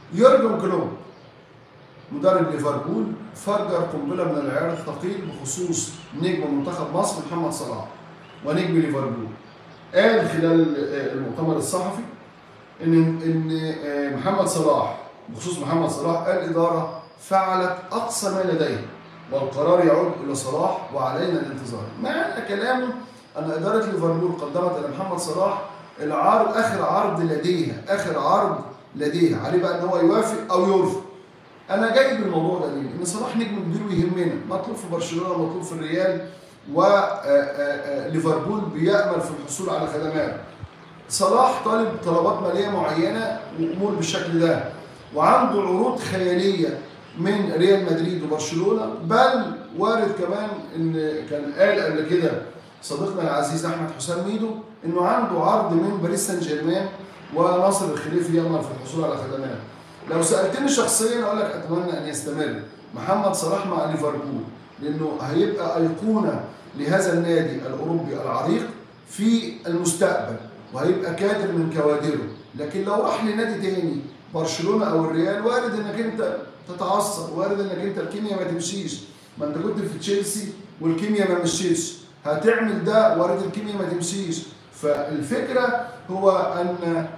يورجن كلوب مدرب ليفربول فجر قنبله من العيار الثقيل بخصوص نجم منتخب مصر محمد صلاح ونجم ليفربول قال خلال المؤتمر الصحفي ان ان محمد صلاح بخصوص محمد صلاح الاداره فعلت اقصى ما لديها والقرار يعود الى صلاح وعلينا الانتظار معنى كلامه ان اداره ليفربول قدمت الى محمد صلاح العرض اخر عرض لديها اخر عرض لديها عليه بقى ان هو يوافق او يرفض انا جاي بالموضوع ده ليه؟ ان صلاح نجم كبير ويهمنا مطلوب في برشلونه مطلوب في الريال وليفربول بيامل في الحصول على خدمات صلاح طالب طلبات ماليه معينه وامور بالشكل ده وعنده عروض خياليه من ريال مدريد وبرشلونه بل وارد كمان ان كان قال قبل كده صديقنا العزيز احمد حسام ميدو انه عنده عرض من باريس سان جيرمان وناصر الخليفي يامل في الحصول على خدمات لو سالتني شخصيا اقول لك اتمنى ان يستمر محمد صلاح مع ليفربول لانه هيبقى ايقونه لهذا النادي الاوروبي العريق في المستقبل وهيبقى كادر من كوادره لكن لو راح لنادي تاني برشلونه او الريال وارد انك انت تتعصب وارد انك انت الكيمياء ما تمشيش ما انت كنت في تشيلسي والكيمياء ما مشيتش هتعمل ده وارد الكيمياء ما تمشيش فالفكره هو ان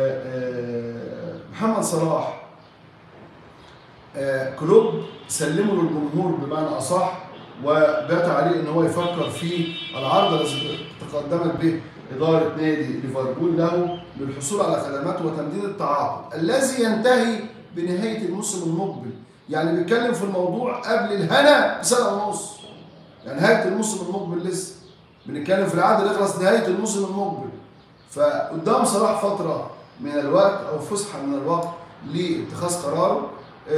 محمد صلاح كلوب سلمه للجمهور بمعنى اصح وبات عليه ان هو يفكر في العرض الذي تقدمت به اداره نادي ليفربول له للحصول على خدمات وتمديد التعاقد الذي ينتهي بنهايه الموسم المقبل يعني بيتكلم في الموضوع قبل الهنا بسنه ونص يعني نهايه الموسم المقبل لسه بنتكلم في العقد اللي يخلص نهايه الموسم المقبل فقدام صلاح فتره من الوقت او فسحه من الوقت لاتخاذ قراره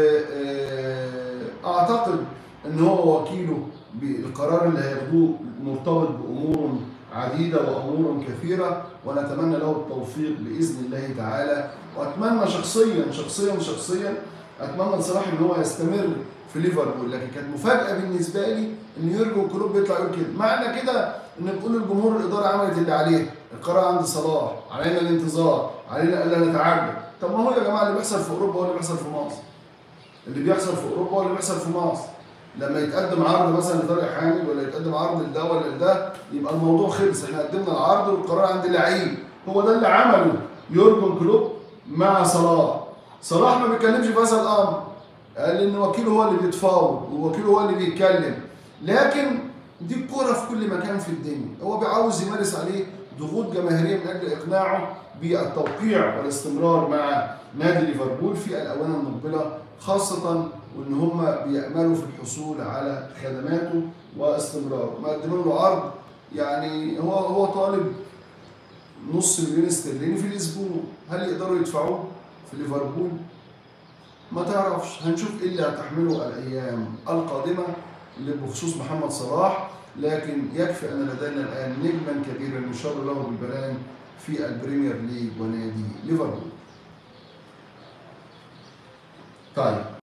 اعتقد ان هو وكيله بالقرار اللي هياخدوه مرتبط بامور عديده وامور كثيره ونتمنى له التوفيق باذن الله تعالى واتمنى شخصيا شخصيا شخصيا اتمنى لصلاح ان هو يستمر في ليفربول لكن كانت مفاجاه بالنسبه لي ان يورجن كلوب بيطلع يقول كده معنى كده ان بتقول الجمهور الاداره عملت اللي عليها القرار عند صلاح علينا الانتظار علينا الا نتعجل طب ما هو يا جماعه اللي بيحصل في اوروبا هو اللي بيحصل في مصر اللي بيحصل في اوروبا هو اللي بيحصل في مصر لما يتقدم عرض مثلا لطارق حامد ولا يتقدم عرض لده ولا لده يبقى الموضوع خلص احنا قدمنا العرض والقرار عند اللعيب هو ده اللي عمله يورجن كلوب مع صلاح صلاح ما بيتكلمش في هذا الامر قال ان وكيله هو اللي بيتفاوض ووكيله هو اللي بيتكلم لكن دي الكوره في كل مكان في الدنيا هو بيعاوز يمارس عليه ضغوط جماهيريه من اجل اقناعه بالتوقيع والاستمرار مع نادي ليفربول في الاونه المقبله خاصه وان هم بياملوا في الحصول على خدماته واستمراره مقدمين له عرض يعني هو هو طالب نص مليون استرليني في الاسبوع هل يقدروا يدفعوه في ليفربول ما تعرفش هنشوف ايه اللي هتحمله الايام القادمه بخصوص محمد صلاح لكن يكفي ان لدينا الان نجما كبيرا يشار له بالبلان في البريمير ليج ونادي ليفربول طيب